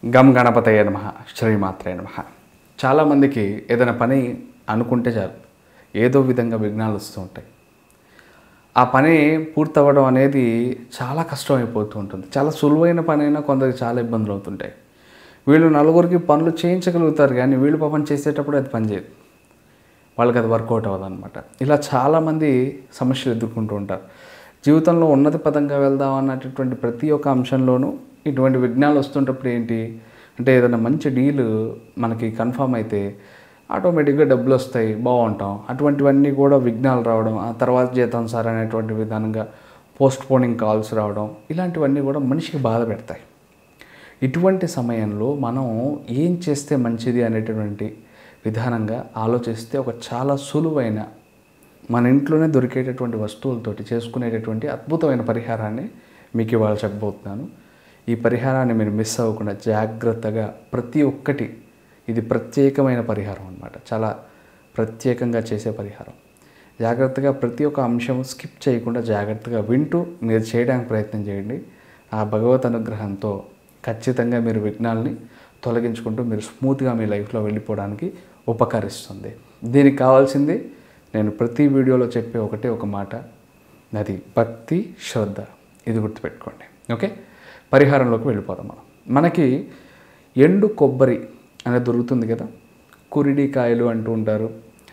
gum గణపతయ నమ శ్రీమాత్రే నమ చాలామందికి ఏదైనా పని అనుకుంటే చాలు ఏదో విధంగా విఘ్నాలు వస్తూ ఉంటాయి ఆ పని పూర్తవ్వడం అనేది చాలా కష్టం అయిపోతూ ఉంటుంది చాలా సులువైన పని అయినా కొందరికి చాలా ఇబ్బందులు అవుతుంటాయి వీళ్ళు నలుగురికి పనులు చేయించగలుగుతారు కానీ వీళ్ళు పాపం చేసేటప్పుడు అది పనిచేయదు వాళ్ళకి అది వర్కౌట్ అవ్వదు అనమాట ఇలా చాలామంది సమస్యలు ఎదుర్కొంటూ ఉంటారు జీవితంలో ఉన్నత పదంగా వెళ్దాం అన్నటువంటి ప్రతి ఒక్క అంశంలోనూ ఇటువంటి విఘ్నాలు వస్తుంటప్పుడు ఏంటి అంటే ఏదైనా మంచి డీల్ మనకి కన్ఫామ్ అయితే ఆటోమేటిక్గా డబ్బులు వస్తాయి బాగుంటాం అటువంటివన్నీ కూడా విఘ్నాలు రావడం ఆ తర్వాత జీతం సార్ అనేటువంటి విధానంగా పోస్ట్ పోనింగ్ కాల్స్ రావడం ఇలాంటివన్నీ కూడా మనిషికి బాధ పెడతాయి ఇటువంటి సమయంలో మనం ఏం చేస్తే మంచిది అనేటటువంటి విధానంగా ఆలోచిస్తే ఒక చాలా సులువైన మన ఇంట్లోనే దొరికేటటువంటి వస్తువులతోటి చేసుకునేటటువంటి అద్భుతమైన పరిహారాన్ని మీకు ఇవాళ చెప్పబోతున్నాను ఈ పరిహారాన్ని మీరు మిస్ అవ్వకుండా జాగ్రత్తగా ప్రతి ఒక్కటి ఇది ప్రత్యేకమైన పరిహారం అన్నమాట చాలా ప్రత్యేకంగా చేసే పరిహారం జాగ్రత్తగా ప్రతి ఒక్క అంశం స్కిప్ చేయకుండా జాగ్రత్తగా వింటూ మీరు చేయడానికి ప్రయత్నం చేయండి ఆ భగవత్ అనుగ్రహంతో ఖచ్చితంగా మీరు విఘ్నాల్ని తొలగించుకుంటూ మీరు స్మూత్గా మీ లైఫ్లో వెళ్ళిపోవడానికి ఉపకరిస్తుంది దీనికి కావాల్సింది నేను ప్రతి వీడియోలో చెప్పే ఒకటే ఒక మాట అది భక్తి శ్రద్ధ ఇది గుర్తుపెట్టుకోండి ఓకే పరిహారంలోకి వెళ్ళిపోదాం మనం మనకి ఎండు కొబ్బరి అనేది దొరుకుతుంది కదా కురిడికాయలు అంటూ ఉంటారు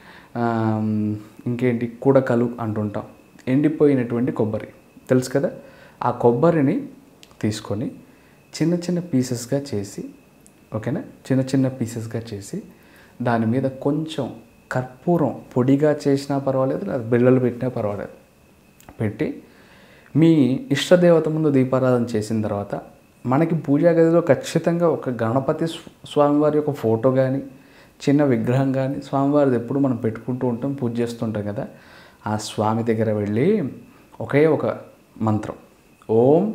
ఆమ్, ఇంకేంటి కుడకలు అంటుంటాం ఎండిపోయినటువంటి కొబ్బరి తెలుసు కదా ఆ కొబ్బరిని తీసుకొని చిన్న చిన్న పీసెస్గా చేసి ఓకేనా చిన్న చిన్న పీసెస్గా చేసి దాని మీద కొంచెం కర్పూరం పొడిగా చేసినా పర్వాలేదు లేదా బిళ్ళలు పెట్టినా పర్వాలేదు పెట్టి మీ ఇష్టదేవత ముందు దీపారాధన చేసిన తర్వాత మనకి పూజా గదిలో ఖచ్చితంగా ఒక గణపతి స్వ- స్వామివారి యొక్క ఫోటో కానీ చిన్న విగ్రహం కానీ స్వామివారిది ఎప్పుడు మనం పెట్టుకుంటూ ఉంటాం పూజ చేస్తుంటాం కదా ఆ స్వామి దగ్గర వెళ్ళి ఒకే ఒక మంత్రం ఓం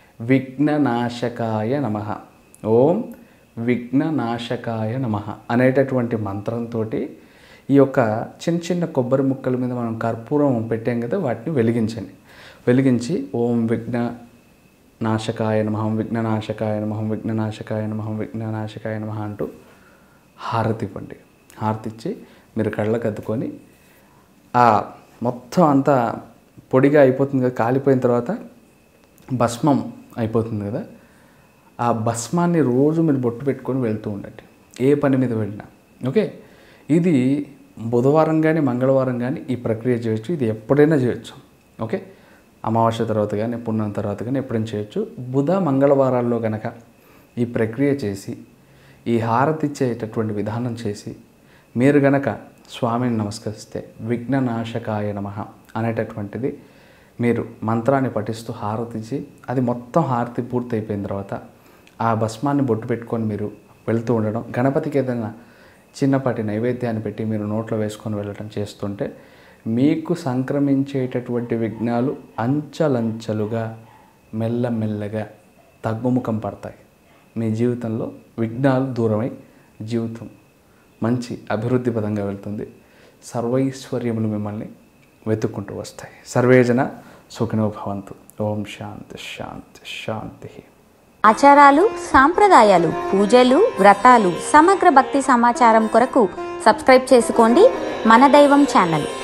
విఘ్ననాశకాయ నమ ఓం విఘ్ననాశకాయ నమ అనేటటువంటి మంత్రంతో ఈ యొక్క చిన్న చిన్న కొబ్బరి ముక్కల మీద మనం కర్పూరం పెట్టాం కదా వాటిని వెలిగించండి వెలిగించి ఓం విఘ్న నాశకాయ నమహం విఘ్ననాశకాయ నమహం విఘ్ననాశకాయ నమహం విఘ్ననాశకాయ నమః అంటూ హారతి ఇవ్వండి హారతి ఇచ్చి మీరు కళ్ళకు అద్దుకొని ఆ మొత్తం అంతా పొడిగా అయిపోతుంది కదా కాలిపోయిన తర్వాత భస్మం అయిపోతుంది కదా ఆ భస్మాన్ని రోజు మీరు బొట్టు పెట్టుకొని వెళ్తూ ఉండండి ఏ పని మీద వెళ్ళినా ఓకే ఇది బుధవారం కానీ మంగళవారం కానీ ఈ ప్రక్రియ చేయొచ్చు ఇది ఎప్పుడైనా చేయొచ్చు ఓకే అమావాస్య తర్వాత కానీ పుణ్యం తర్వాత కానీ ఎప్పుడైనా చేయొచ్చు బుధ మంగళవారాల్లో కనుక ఈ ప్రక్రియ చేసి ఈ హారతి ఇచ్చేటటువంటి విధానం చేసి మీరు గనక స్వామిని నమస్కరిస్తే విఘ్ననాశకాయ నమ అనేటటువంటిది మీరు మంత్రాన్ని పఠిస్తూ హారతి ఇచ్చి అది మొత్తం హారతి పూర్తి అయిపోయిన తర్వాత ఆ భస్మాన్ని బొట్టు పెట్టుకొని మీరు వెళ్తూ ఉండడం గణపతికి ఏదైనా చిన్నపాటి నైవేద్యాన్ని పెట్టి మీరు నోట్లో వేసుకొని వెళ్ళడం చేస్తుంటే మీకు సంక్రమించేటటువంటి విఘ్నాలు అంచలంచలుగా మెల్లమెల్లగా తగ్గుముఖం పడతాయి మీ జీవితంలో విఘ్నాలు దూరమై జీవితం మంచి అభివృద్ధి పదంగా వెళ్తుంది సర్వైశ్వర్యములు మిమ్మల్ని వెతుక్కుంటూ వస్తాయి సర్వేజన సుఖినో భవంతు ఓం శాంతి శాంతి శాంతి ఆచారాలు సాంప్రదాయాలు పూజలు వ్రతాలు సమగ్ర భక్తి సమాచారం కొరకు సబ్స్క్రైబ్ చేసుకోండి మన దైవం ఛానల్